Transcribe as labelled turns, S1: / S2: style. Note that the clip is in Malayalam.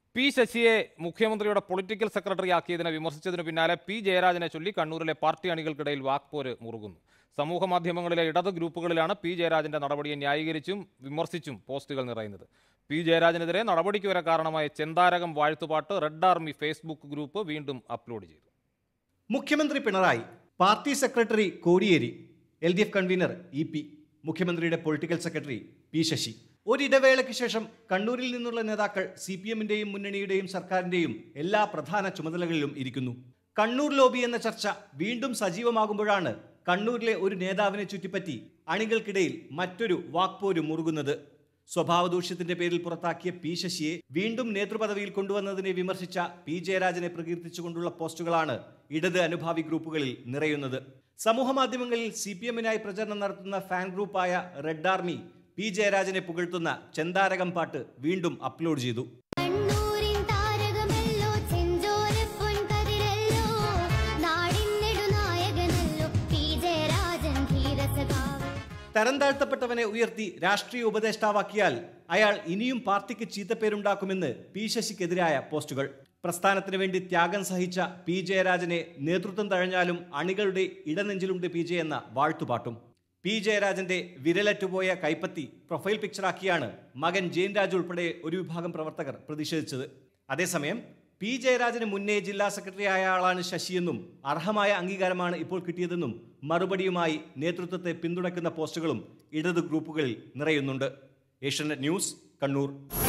S1: പി ശശിയെ മുഖ്യമന്ത്രിയുടെ പൊളിറ്റിക്കൽ സെക്രട്ടറി ആക്കിയതിനെ വിമർശിച്ചതിനു പിന്നാലെ പി ജയരാജനെ ചൊല്ലി കണ്ണൂരിലെ പാർട്ടി അണികൾക്കിടയിൽ വാക്പോര് മുറുകുന്നു സമൂഹ മാധ്യമങ്ങളിലെ ഇടത് ഗ്രൂപ്പുകളിലാണ് പി ജയരാജന്റെ നടപടിയെ ന്യായീകരിച്ചും വിമർശിച്ചും പോസ്റ്റുകൾ നിറയുന്നത് പി ജയരാജനെതിരെ നടപടിക്ക് വരെ കാരണമായ ചെന്താരകം വാഴ്ത്തുപാട്ട് റെഡ് ആർമി ഫേസ്ബുക്ക് ഗ്രൂപ്പ് വീണ്ടും അപ്ലോഡ് ചെയ്തു
S2: മുഖ്യമന്ത്രി Pinarayi party secretary Kodiyeri L D F convener E P മുഖ്യമന്ത്രിയുടെ പൊളിറ്റിക്കൽ സെക്രട്ടറി പി ശശി ഒരിടവേളയ്ക്ക് ശേഷം കണ്ണൂരിൽ നിന്നുള്ള നേതാക്കൾ സി പി എമ്മിന്റെയും മുന്നണിയുടെയും സർക്കാരിന്റെയും എല്ലാ പ്രധാന ചുമതലകളിലും ഇരിക്കുന്നു കണ്ണൂർ ലോബി എന്ന ചർച്ച വീണ്ടും സജീവമാകുമ്പോഴാണ് കണ്ണൂരിലെ ഒരു നേതാവിനെ ചുറ്റിപ്പറ്റി അണികൾക്കിടയിൽ മറ്റൊരു വാക്പോര് മുറുകുന്നത് സ്വഭാവദൂഷ്യത്തിന്റെ പേരിൽ പുറത്താക്കിയ പി ശശിയെ വീണ്ടും നേതൃപദവിയിൽ കൊണ്ടുവന്നതിനെ വിമർശിച്ച പി ജയരാജനെ പ്രകീർത്തിച്ചുകൊണ്ടുള്ള പോസ്റ്റുകളാണ് ഇടത് അനുഭാവി ഗ്രൂപ്പുകളിൽ നിറയുന്നത് സമൂഹ മാധ്യമങ്ങളിൽ സി പി എമ്മിനായി പ്രചരണം നടത്തുന്ന ഫാൻ ഗ്രൂപ്പായ റെഡ് ആർമി പി ജയരാജനെ പുകഴ്ത്തുന്ന ചെന്താരകം പാട്ട് വീണ്ടും അപ്ലോഡ് ചെയ്തു
S3: കണ്ണൂരിൻ താരകമല്ലോ ചെഞ്ചോരപ്പൊൻ കതിരല്ലോ നാടിൻ നെടുനായകനല്ലോ പി ജയരാജൻ ധീരസഖാവ്
S2: തരം താഴ്ത്തപ്പെട്ടവനെ ഉയർത്തി രാഷ്ട്രീയ ഉപദേഷ്ടാവാക്കിയാൽ അയാൾ ഇനിയും പാർട്ടിക്ക് ചീത്തപ്പേരുണ്ടാക്കുമെന്ന് പി ശശിക്കെതിരായ പോസ്റ്റുകൾ പ്രസ്ഥാനത്തിന് വേണ്ടി ത്യാഗം സഹിച്ച പി ജയരാജനെ നേതൃത്വം തഴഞ്ഞാലും അണികളുടെ ഇടനെഞ്ചിലുണ്ട് പി ജെ എന്ന വാഴ്ത്തുപാട്ടും പി ജയരാജന്റെ വിരലറ്റുപോയ കൈപ്പത്തി പ്രൊഫൈൽ പിക്ചറാക്കിയാണ് മകൻ ജയൻ രാജ് ഉൾപ്പെടെ ഒരു വിഭാഗം പ്രവർത്തകർ പ്രതിഷേധിച്ചത് അതേസമയം പി ജയരാജന് മുന്നേ ജില്ലാ സെക്രട്ടറിയായ ആളാണ് ശശിയെന്നും അർഹമായ അംഗീകാരമാണ് ഇപ്പോൾ കിട്ടിയതെന്നും മറുപടിയുമായി നേതൃത്വത്തെ പിന്തുണയ്ക്കുന്ന പോസ്റ്റുകളും ഇടത് ഗ്രൂപ്പുകളിൽ നിറയുന്നുണ്ട് ഏഷ്യനെറ്റ് ന്യൂസ് കണ്ണൂർ